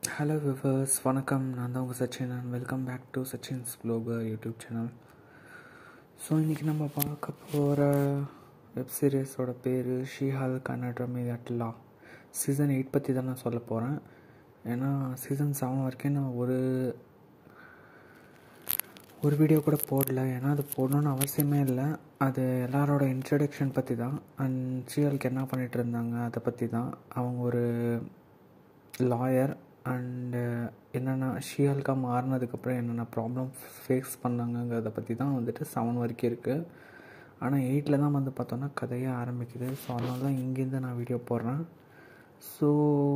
hello viewers வணக்கம் நான் தான் உங்கள் Sachin and welcome back to Sachin's blogger YouTube channel so இன்றைக்கி நம்ம பார்க்க போகிற வெப் சீரிஸோட பேர் ஷீஹால் கன்னடம் அட்லா சீசன் எயிட் பற்றி தான் நான் சொல்ல போகிறேன் ஏன்னா சீசன் செவன் வரைக்கும் நான் ஒரு ஒரு வீடியோ கூட போடல ஏன்னா அது போடணுன்னு அவசியமே இல்லை அது எல்லாரோட இன்ட்ரடக்ஷன் பற்றி தான் அண்ட் சீரியலுக்கு என்ன பண்ணிகிட்டு இருந்தாங்க அதை பற்றி தான் அவங்க ஒரு லாயர் அண்டு என்னென்ன ஷியால்கா மாறினதுக்கப்புறம் என்னென்ன ப்ராப்ளம் ஃபேஸ் பண்ணாங்கங்கிறத பற்றி தான் வந்துட்டு செவன் வரைக்கும் இருக்குது ஆனால் எயிட்டில் தான் வந்து பார்த்தோன்னா கதையே ஆரம்பிக்குது ஸோ அதனால தான் இங்கேருந்து நான் வீடியோ போடுறேன் ஸோ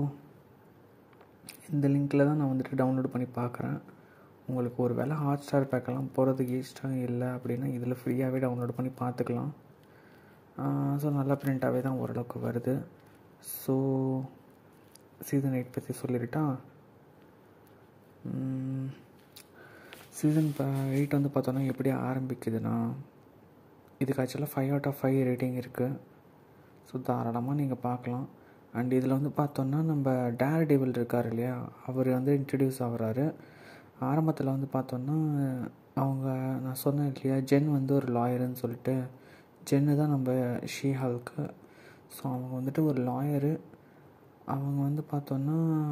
இந்த லிங்க்கில் தான் நான் வந்துட்டு டவுன்லோட் பண்ணி பார்க்குறேன் உங்களுக்கு ஒரு வேளை ஹாட் ஸ்டார் பேக்கெல்லாம் போகிறதுக்கு இஷ்டம் இல்லை அப்படின்னா இதில் ஃப்ரீயாகவே டவுன்லோட் பண்ணி பார்த்துக்கலாம் ஸோ நல்ல பிரிண்ட்டாகவே தான் ஓரளவுக்கு வருது ஸோ சீசன் எயிட் பற்றி சொல்லிட்டா சீசன் எயிட் வந்து பார்த்தோன்னா எப்படி ஆரம்பிக்குதுன்னா இதுக்கு ஆக்சுவலாக five out of five rating இருக்குது ஸோ தாராளமாக நீங்கள் பார்க்கலாம் அண்ட் இதில் வந்து பார்த்தோன்னா நம்ம டேர் டேபிள் இருக்கார் இல்லையா அவர் வந்து இன்ட்ரடியூஸ் ஆகிறாரு ஆரம்பத்தில் வந்து பார்த்தோன்னா அவங்க நான் சொன்னேன் இல்லையா ஜென் வந்து ஒரு லாயருன்னு சொல்லிட்டு ஜென்னு தான் நம்ம ஷீஹால்க்கு ஸோ அவங்க வந்துட்டு ஒரு லாயரு அவங்க வந்து பார்த்தோன்னா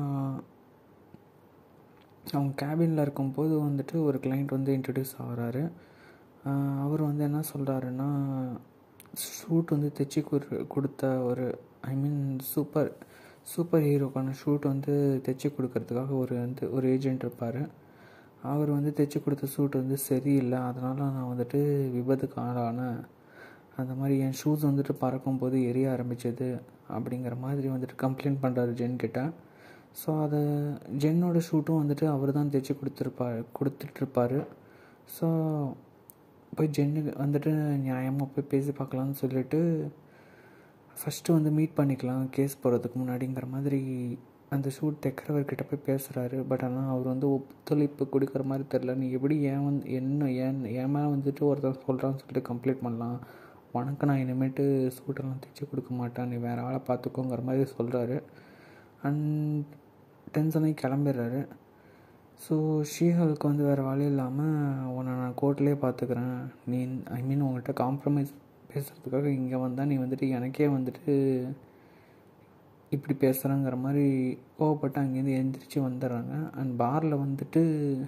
அவங்க கேபினில் இருக்கும்போது வந்துட்டு ஒரு கிளைண்ட் வந்து இன்ட்ரடியூஸ் ஆகிறாரு அவர் வந்து என்ன சொல்கிறாருன்னா ஷூட் வந்து தைச்சி கொடுத்த ஒரு ஐ மீன் சூப்பர் சூப்பர் ஹீரோக்கான ஷூட் வந்து தைச்சி கொடுக்கறதுக்காக ஒரு வந்து ஒரு ஏஜென்ட் இருப்பார் அவர் வந்து தைச்சி கொடுத்த ஷூட் வந்து சரியில்லை அதனால் நான் வந்துட்டு விபத்துக்கு ஆளானேன் அந்த மாதிரி என் ஷூஸ் வந்துட்டு பறக்கும்போது எரிய ஆரம்பிச்சது அப்படிங்கிற மாதிரி வந்துட்டு கம்ப்ளைண்ட் பண்ணுறாரு ஜென் கிட்ட ஸோ அதை ஜென்னோட ஷூட்டும் வந்துட்டு அவர் தான் தைச்சி கொடுத்துருப்பார் கொடுத்துட்ருப்பார் ஸோ போய் ஜென்னுக்கு வந்துட்டு நியாயமாக போய் பேசி பார்க்கலான்னு சொல்லிட்டு ஃபஸ்ட்டு வந்து மீட் பண்ணிக்கலாம் கேஸ் போகிறதுக்கு முன்னாடிங்கிற மாதிரி அந்த ஷூட் தைக்கிறவர்கிட்ட போய் பேசுகிறாரு பட் ஆனால் அவர் வந்து ஒத்துழைப்பு கொடுக்குற மாதிரி தெரில நீ எப்படி ஏன் வந்து என்ன ஏன் ஏன் மேலே வந்துட்டு ஒருத்தர் சொல்கிறான்னு சொல்லிட்டு கம்ப்ளீட் பண்ணலாம் உனக்கு நான் இனிமேட்டு சூட்டெல்லாம் தைச்சி கொடுக்க மாட்டேன் நீ வேறு ஆளை பார்த்துக்கோங்கிற மாதிரி சொல்கிறாரு அண்ட் டென்ஷனாகி கிளம்பிடுறாரு ஸோ ஷீஹலுக்கு வந்து வேறு வழி இல்லாமல் உன்னை நான் கோர்ட்லேயே பார்த்துக்கிறேன் நீ ஐ மீன் உங்கள்கிட்ட காம்ப்ரமைஸ் பேசுகிறதுக்காக இங்கே வந்தால் நீ வந்துட்டு எனக்கே வந்துட்டு இப்படி பேசுகிறேங்கிற மாதிரி கோவப்பட்டு அங்கேருந்து எழுந்திரிச்சு வந்துடுறாங்க அண்ட் பாரில் வந்துட்டு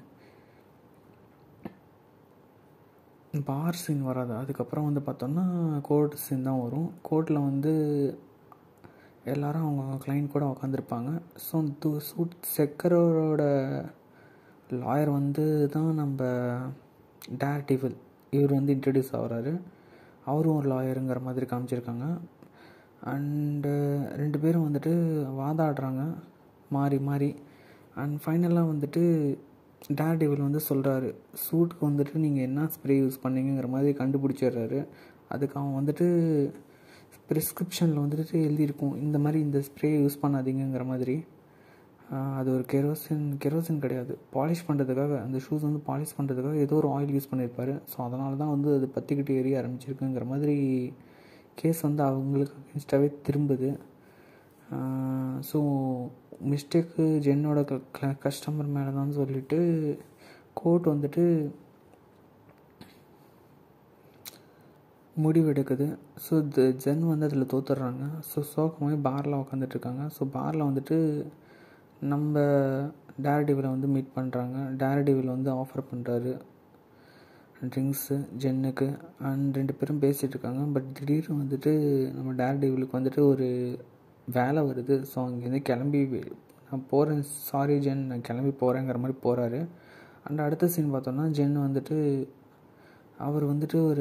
பார் சீன் வராது அதுக்கப்புறம் வந்து பார்த்தோன்னா கோர்ட் சீன் தான் வரும் கோர்ட்டில் வந்து எல்லாரும் அவங்க கிளைண்ட் கூட உக்காந்துருப்பாங்க ஸோ து சூட் செக்கரோட லாயர் வந்து தான் நம்ம டேர் டிவில் இவர் வந்து இன்ட்ரடியூஸ் ஆகிறாரு அவரும் ஒரு லாயருங்கிற மாதிரி காமிச்சிருக்காங்க அண்டு ரெண்டு பேரும் வந்துட்டு வாதாடுறாங்க மாறி மாறி அண்ட் ஃபைனலாக வந்துட்டு டேர் டேபிள் வந்து சொல்கிறாரு சூட்டுக்கு வந்துட்டு நீங்கள் என்ன ஸ்ப்ரே யூஸ் பண்ணீங்கிற மாதிரி கண்டுபிடிச்சிடுறாரு அதுக்கு அவன் வந்துட்டு ப்ரிஸ்கிரிப்ஷனில் வந்துட்டு எழுதியிருக்கும் இந்த மாதிரி இந்த ஸ்ப்ரே யூஸ் பண்ணாதீங்கிற மாதிரி அது ஒரு கெரோசின் கெரோசின் கிடையாது பாலிஷ் பண்ணுறதுக்காக அந்த ஷூஸ் வந்து பாலிஷ் பண்ணுறதுக்காக ஏதோ ஒரு ஆயில் யூஸ் பண்ணியிருப்பார் ஸோ அதனால தான் வந்து அது பற்றிக்கிட்டு எரிய ஆரம்பிச்சிருக்குங்கிற மாதிரி கேஸ் வந்து அவங்களுக்கு அகேன்ஸ்டாகவே திரும்புது ஸோ மிஸ்டேக்கு ஜென்னோட க கஸ்டமர் மேலே தான் சொல்லிட்டு கோர்ட் வந்துட்டு முடிவு எடுக்குது ஸோ ஜென் வந்து அதில் தோத்துடுறாங்க ஸோ சோகமாகி பாரில் உட்காந்துட்ருக்காங்க ஸோ பாரில் வந்துட்டு நம்ம டேரடிவில் வந்து மீட் பண்ணுறாங்க டேரடிவில் வந்து ஆஃபர் பண்ணுறாரு ட்ரிங்க்ஸு ஜென்னுக்கு அண்ட் ரெண்டு பேரும் பேசிகிட்டு இருக்காங்க பட் திடீர்னு வந்துட்டு நம்ம டேரடிவிலுக்கு வந்துட்டு ஒரு வேலை வருது ஸோ அங்கேருந்து கிளம்பி நான் போகிறேன் சாரி ஜென் நான் கிளம்பி போகிறேங்கிற மாதிரி போகிறாரு அண்ட் அடுத்த சீன் பார்த்தோன்னா ஜென் வந்துட்டு அவர் வந்துட்டு ஒரு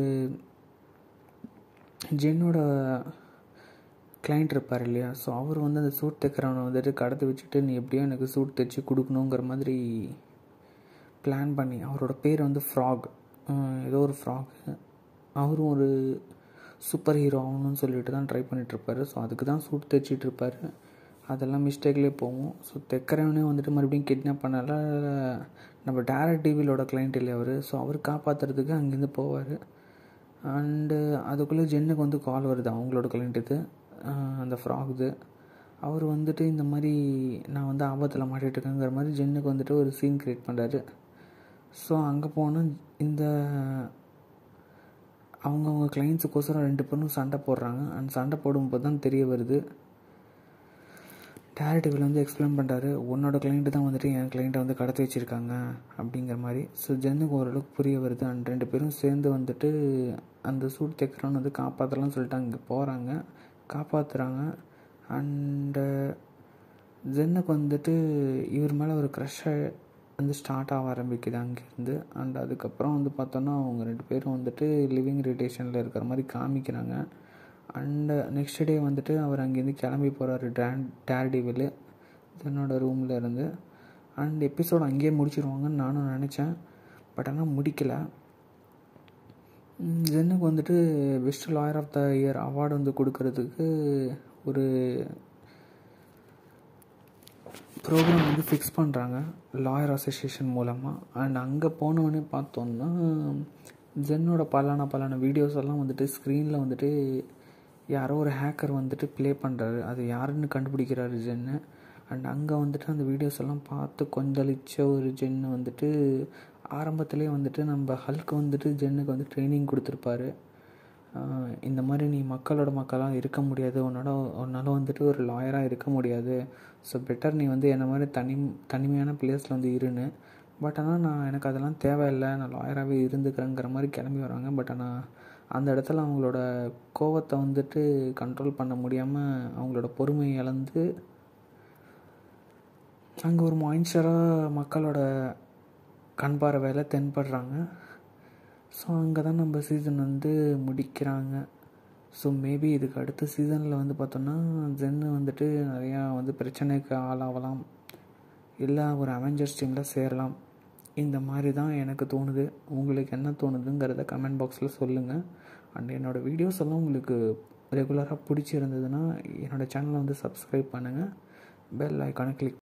ஜென்னோட கிளைண்ட் இருப்பார் இல்லையா ஸோ அவர் வந்து அந்த சூட் தைக்கிறவனை வந்துட்டு கடத்தி வச்சுட்டு நீ எப்படியோ எனக்கு சூட் தைச்சி கொடுக்கணுங்கிற மாதிரி பிளான் பண்ணி அவரோட பேர் வந்து ஃப்ராக் ஏதோ ஒரு ஃப்ராக் அவரும் ஒரு சூப்பர் ஹீரோ ஆகணும்னு சொல்லிட்டு தான் ட்ரை பண்ணிகிட்ருப்பாரு ஸோ அதுக்கு தான் சூட் தைச்சிட்டு இருப்பார் அதெல்லாம் மிஸ்டேக்லேயே போகும் ஸோ தைக்கிறவனே வந்துட்டு மறுபடியும் கிட்னாப் பண்ணால நம்ம டேரக்ட் டிவிலோட கிளைண்ட் இல்லை அவர் ஸோ அவர் காப்பாற்றுறதுக்கு அங்கேருந்து போவார் அண்டு அதுக்குள்ளே ஜென்னுக்கு வந்து கால் வருது அவங்களோட கிளைண்ட் இது அந்த ஃப்ராக் இது அவர் வந்துட்டு இந்த மாதிரி நான் வந்து ஆபத்தில் மாட்டிகிட்டு இருக்கேங்கிற மாதிரி ஜென்னுக்கு வந்துட்டு ஒரு சீன் க்ரியேட் பண்ணுறாரு ஸோ அங்கே போனால் இந்த அவங்கவுங்க கிளைண்ட்ஸுக்கோசரம் ரெண்டு பேரும் சண்டை போடுறாங்க அந்த சண்டை போடும்போது தான் தெரிய வருது டேரக்டிவில் வந்து எக்ஸ்பிளைன் பண்ணுறாரு உன்னோட கிளைண்ட்டு தான் வந்துட்டு என் கிளைண்ட்டை வந்து கடத்தி வச்சுருக்காங்க அப்படிங்கிற மாதிரி ஸோ ஜென்னுக்கு ஓரளவுக்கு புரிய வருது அண்ட் ரெண்டு பேரும் சேர்ந்து வந்துட்டு அந்த சூட் தைக்கிறோன்னு வந்து காப்பாற்றலாம்னு சொல்லிட்டு அங்கே போகிறாங்க காப்பாற்றுறாங்க அண்டு ஜென்னுக்கு வந்துட்டு இவர் மேலே ஒரு க்ரஷ்ஷை வந்து ஸ்டார்ட் ஆக ஆரம்பிக்குது அங்கேருந்து அண்ட் அதுக்கப்புறம் வந்து பார்த்தோன்னா அவங்க ரெண்டு பேரும் வந்துட்டு லிவிங் ரிலேஷனில் இருக்கிற மாதிரி காமிக்கிறாங்க அண்டு நெக்ஸ்ட் டே வந்துட்டு அவர் அங்கேருந்து கிளம்பி போகிறாரு டேன் டேர்டிவில் என்னோட ரூமில் இருந்து அண்ட் எபிசோட் அங்கேயே முடிச்சிருவாங்கன்னு நானும் நினச்சேன் பட் ஆனால் முடிக்கலை ஜென்னுக்கு வந்துட்டு best lawyer of the year award வந்து கொடுக்கறதுக்கு ஒரு ப்ரோக்ராம் வந்து ஃபிக்ஸ் பண்ணுறாங்க லாயர் அசோசியேஷன் மூலமாக அண்ட் அங்கே போனோடனே பார்த்தோன்னா ஜென்னோட பலான பலான வீடியோஸ் எல்லாம் வந்துட்டு ஸ்க்ரீனில் வந்துட்டு யாரோ ஒரு ஹேக்கர் வந்துட்டு ப்ளே பண்ணுறாரு அது யாருன்னு கண்டுபிடிக்கிறாரு ஜென்னு அண்ட் அங்கே வந்துட்டு அந்த வீடியோஸ் எல்லாம் பார்த்து கொந்தளிச்ச ஒரு ஜென்னு வந்துட்டு ஆரம்பத்துலேயே வந்துட்டு நம்ம ஹல்க்கு வந்துட்டு ஜென்னுக்கு வந்து ட்ரைனிங் கொடுத்துருப்பாரு இந்த மாதிரி நீ மக்களோட மக்களாக இருக்க முடியாது உன்னோட உன்னால் வந்துட்டு ஒரு லாயராக இருக்க முடியாது ஸோ பெட்டர் நீ வந்து என்ன மாதிரி தனி தனிமையான பிளேஸில் வந்து இருன்னு பட் ஆனால் நான் எனக்கு அதெல்லாம் தேவையில்லை நான் லாயராகவே இருந்துக்கிறேங்கிற மாதிரி கிளம்பி வராங்க பட் ஆனால் அந்த இடத்துல அவங்களோட கோவத்தை வந்துட்டு கண்ட்ரோல் பண்ண முடியாமல் அவங்களோட பொறுமை இழந்து அங்கே ஒரு மாயின்ஸ்டராக மக்களோட கண் பார்வையில் தென்படுறாங்க ஸோ அங்கே தான் நம்ம சீசன் வந்து முடிக்கிறாங்க ஸோ மேபி இதுக்கு அடுத்த சீசனில் வந்து பார்த்தோன்னா ஜென்னு வந்துட்டு நிறையா வந்து பிரச்சனைக்கு ஆளாகலாம் இல்லை ஒரு அவெஞ்சர்ஸ் டீமில் சேரலாம் இந்த மாதிரி தான் எனக்கு தோணுது உங்களுக்கு என்ன தோணுதுங்கிறத கமெண்ட் பாக்ஸில் சொல்லுங்கள் அண்ட் என்னோடய வீடியோஸ் எல்லாம் உங்களுக்கு ரெகுலராக பிடிச்சிருந்ததுன்னா என்னோடய சேனலை வந்து சப்ஸ்கிரைப் பண்ணுங்கள் பெல் ஐக்கானை கிளிக்